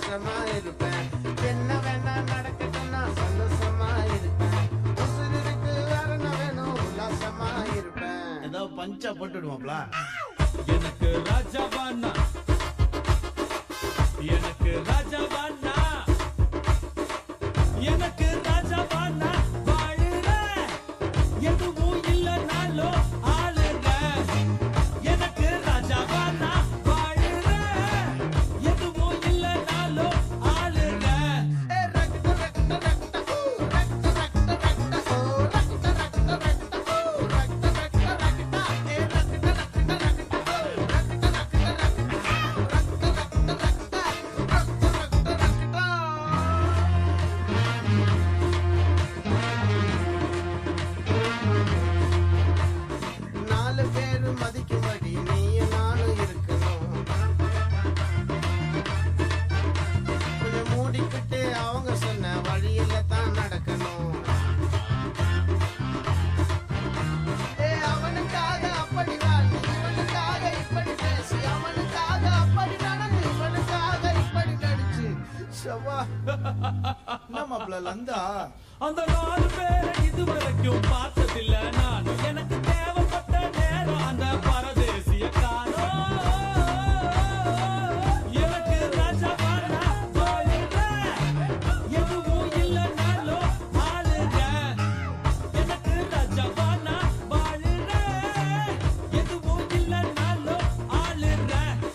சந்தோஷமா இருப்பேன் என்ன வேணா நடக்கட்டும் நான் சந்தோஷமா இருப்பேன் உசுருக்கு வேற என்ன வேணும் உல்லாசமா இருப்பேன் ஏதோ பஞ்சா போட்டு விடுவாப்ல எனக்கு ராஜாவானா எனக்கு ராஜாவானா எனக்கு ராஜாவானா வாழுற எதுவும் இல்லைனாலும் ஆளுங்க எனக்கு ராஜாவானா வாழுற எதுவும் இல்லைனாலும் ஆளுங்க நாலு பேரு மதிக்கும்படி நீயும் நானும் இருக்கணும் கொஞ்சம் மூடிக்கிட்டு அவங்க சொன்ன வழியில தான் நடக்கணும் ஏ அவனுக்காக அப்படி வாழ்ந்து இவனுக்காக இப்படி பேசி அவனுக்காக அப்படி நடந்து இவனுக்காக இப்படி நடிச்சு சவா என்ன மாப்ள லந்தா அந்த நாலு பேரை இதுவரைக்கும் பார்த்ததில்ல நான் எனக்கு தேவைப்பட்ட நேரம் அந்த பரதேசிய காலம் எனக்கு ராஜாவானா வாழுங்க எதுவும் இல்லைனாலும் ஆளுங்க எனக்கு ராஜாவானா வாழுங்க எதுவும் இல்லைனாலும் ஆளுங்க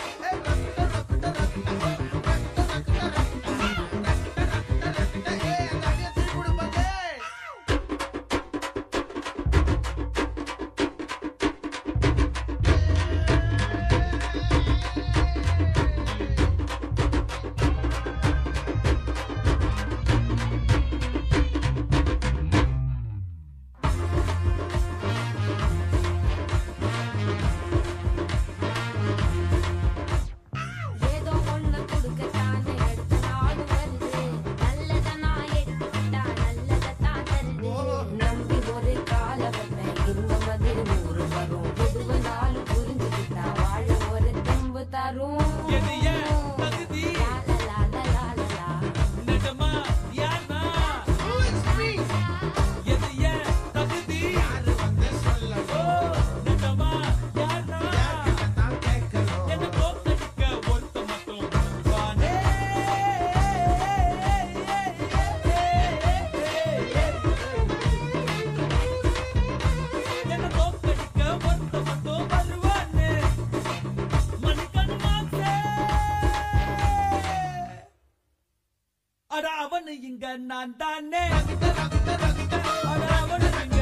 ஏதோ ஒண்ணு கொடுக்கத்தானே அடுத்த நாள் வருது நல்லதை நான் எடுத்துக்கிட்டா நல்லதைத்தான் தருது நம்பி ஒரு கால வைப்பேன் இந்த மாதிரி நூறு வரும் எது வந்தாலும் புரிஞ்சுக்கிட்டா வாழ ஒரு தெம்பு தரும் எது ஏன் தகுதி லா, லா, லா, லா, லா, லா. நிஜமா யானா எது ஏன் தகுதி ஓ நிஜமா யானா என்ன தோத்தடிக்க ஒருத்த மட்டும் வருவானே. என்ன தோத்தடிக்க ஒருத்த மட்டும் வருவானே. மணிக்கணு மாசே. அட அவனு இங்க நான் தானே அட அவனு இங்க